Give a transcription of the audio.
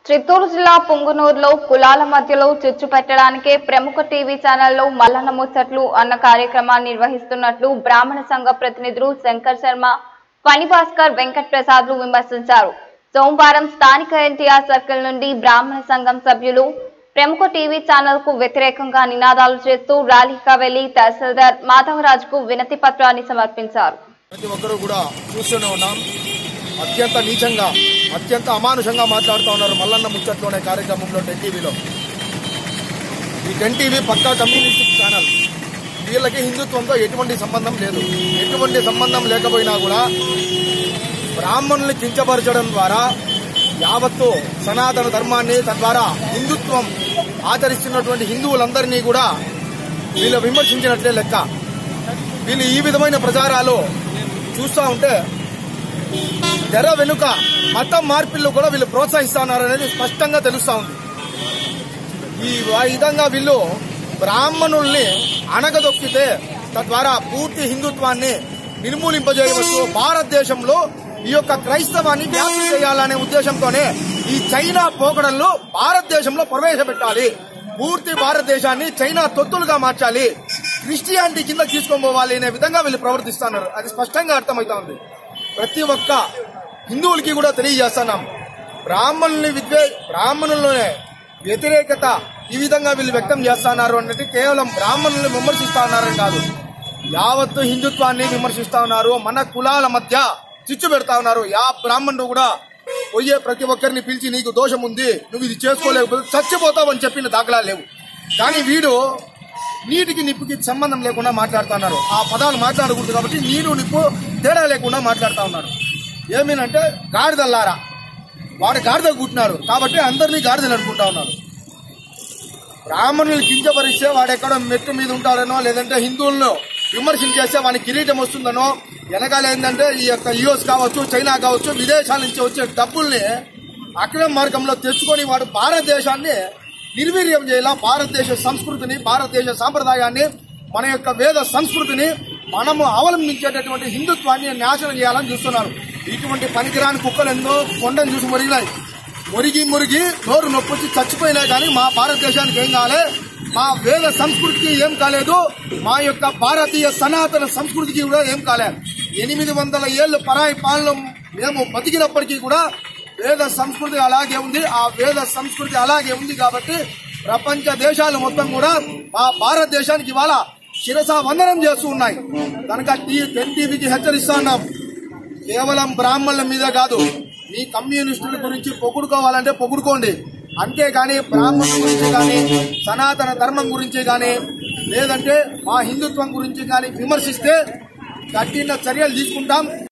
చిత్తూరు జిల్లా పుంగునూరులో కులాల మధ్యలో చిచ్చు పెట్టడానికే ప్రముఖ టీవీ ఛానల్లో మల్లన్న ముచ్చట్లు అన్న కార్యక్రమాన్ని నిర్వహిస్తున్నట్లు బ్రాహ్మణ సంఘ ప్రతినిధులు శంకర్ శర్మ ఫణిభాస్కర్ వెంకట్ ప్రసాద్లు విమర్శించారు సోమవారం స్థానిక ఎన్టీఆర్ సర్కిల్ నుండి బ్రాహ్మణ సంఘం సభ్యులు ప్రముఖ టీవీ ఛానల్ కు వ్యతిరేకంగా నినాదాలు చేస్తూ ర్యాలీగా వెళ్లి తహసీల్దార్ మాధవరాజుకు వినతి పత్రాన్ని సమర్పించారు ప్రతి ఒక్కరూ కూడా చూస్తూనే ఉన్నాం అత్యంత నీచంగా అత్యంత అమానుషంగా మాట్లాడుతూ ఉన్నారు మల్లన్న ముచ్చట్లోనే కార్యక్రమంలో టెన్ టీవీలో ఈ టెన్ టీవీ పక్కా కమ్యూనిస్టిక్ ఛానల్ వీళ్ళకి హిందుత్వంతో ఎటువంటి సంబంధం లేదు ఎటువంటి సంబంధం లేకపోయినా కూడా బ్రాహ్మణుల్ని కించపరచడం ద్వారా యావత్తు సనాతన ధర్మాన్ని తద్వారా హిందుత్వం ఆచరిస్తున్నటువంటి హిందువులందరినీ కూడా వీళ్ళు విమర్శించినట్లే లెక్క వీళ్ళు ఈ విధమైన ప్రచారాలు చూస్తూ ఉంటే తెర వెనుక మతం మార్పిళ్ళు కూడా వీళ్ళు ప్రోత్సహిస్తున్నారు అనేది స్పష్టంగా తెలుస్తా ఉంది ఈ విధంగా వీళ్ళు బ్రాహ్మణుల్ని అణగదొక్కితే తద్వారా పూర్తి హిందుత్వాన్ని నిర్మూలింపజేయవచ్చు భారతదేశంలో ఈ యొక్క క్రైస్తవాన్ని వ్యాప్తి చేయాలనే ఉద్దేశంతోనే ఈ చైనా పోకడల్లో భారతదేశంలో ప్రవేశపెట్టాలి పూర్తి భారతదేశాన్ని చైనా తొత్తులుగా మార్చాలి క్రిస్టియానిటీ కింద తీసుకొని పోవాలి అనే విధంగా వీళ్ళు ప్రవర్తిస్తున్నారు అది స్పష్టంగా అర్థమవుతా ఉంది ప్రతి ఒక్క హిందువులకి కూడా తెలియజేస్తున్నాం బ్రాహ్మణుల్ని విద్వే బ్రాహ్మణుల్లోనే వ్యతిరేకత ఈ విధంగా వీళ్ళు వ్యక్తం చేస్తున్నారు అన్నట్టు కేవలం బ్రాహ్మణుల్ని విమర్శిస్తా ఉన్నారని కాదు యావత్తు హిందుత్వాన్ని విమర్శిస్తా ఉన్నారు మన కులాల మధ్య చిచ్చు పెడతా ఉన్నారు యా బ్రాహ్మణుడు కూడా పోయే ప్రతి ఒక్కరిని పిలిచి నీకు దోషం ఉంది నువ్వు ఇది చేసుకోలేకపోతే చచ్చిపోతావని చెప్పిన దాఖలాలు లేవు కానీ వీడు నీటికి నిప్పుకి సంబంధం లేకుండా మాట్లాడుతున్నారు ఆ పదాలు మాట్లాడకూడదు కాబట్టి నీరు నిప్పు తేడా లేకుండా మాట్లాడుతా ఉన్నారు ఏమేనంటే గాడిదల్లారా వాడు గాడిద కుట్టినారు కాబట్టి అందరినీ గాడిదలు అనుకుంటా ఉన్నారు బ్రాహ్మణులు కించపరిస్తే వాడు ఎక్కడ మెట్టు మీద ఉంటాడనో లేదంటే హిందువులను విమర్శించేస్తే వానికి కిరీటం వస్తుందనో వెనకాల ఏంటంటే ఈ యొక్క యుఎస్ కావచ్చు చైనా కావచ్చు విదేశాల నుంచి వచ్చే డబ్బుల్ని అక్రమ మార్గంలో తెచ్చుకొని వాడు భారతదేశాన్ని నిర్వీర్యం చేయాల భారతదేశ సంస్కృతిని భారతదేశ సాంప్రదాయాన్ని మన యొక్క వేద సంస్కృతిని మనము అవలంబించేటటువంటి హిందుత్వాన్ని నాశనం చేయాలని చూస్తున్నారు ఇటువంటి పనికిరాని కుక్కలు ఎన్నో కొండను చూసి మురిగినాయి మురిగి మురిగి నోరు నొప్పొచ్చి చచ్చిపోయినాయి కానీ మా భారతదేశానికి ఏం కాలే మా వేద సంస్కృతికి ఏం కాలేదు మా యొక్క భారతీయ సనాతన సంస్కృతికి కూడా ఏం కాలే ఎనిమిది వందల ఏళ్ళు పరాయి పాలన మేము బతికినప్పటికీ కూడా వేద సంస్కృతి అలాగే ఉంది ఆ వేద సంస్కృతి అలాగే ఉంది కాబట్టి ప్రపంచ దేశాలు మొత్తం కూడా మా భారతదేశానికి ఇవాళ శిరస వందనం చేస్తూ ఉన్నాయి కనుక టీ టెన్ టీవీకి హెచ్చరిస్తున్నాం కేవలం బ్రాహ్మణుల మీద కాదు మీ కమ్యూనిస్టుల గురించి పొగుడుకోవాలంటే పొగుడుకోండి అంతేగాని బ్రాహ్మణుల గురించి కానీ సనాతన ధర్మం గురించి కానీ లేదంటే మా హిందుత్వం గురించి కానీ విమర్శిస్తే కఠిన చర్యలు తీసుకుంటాం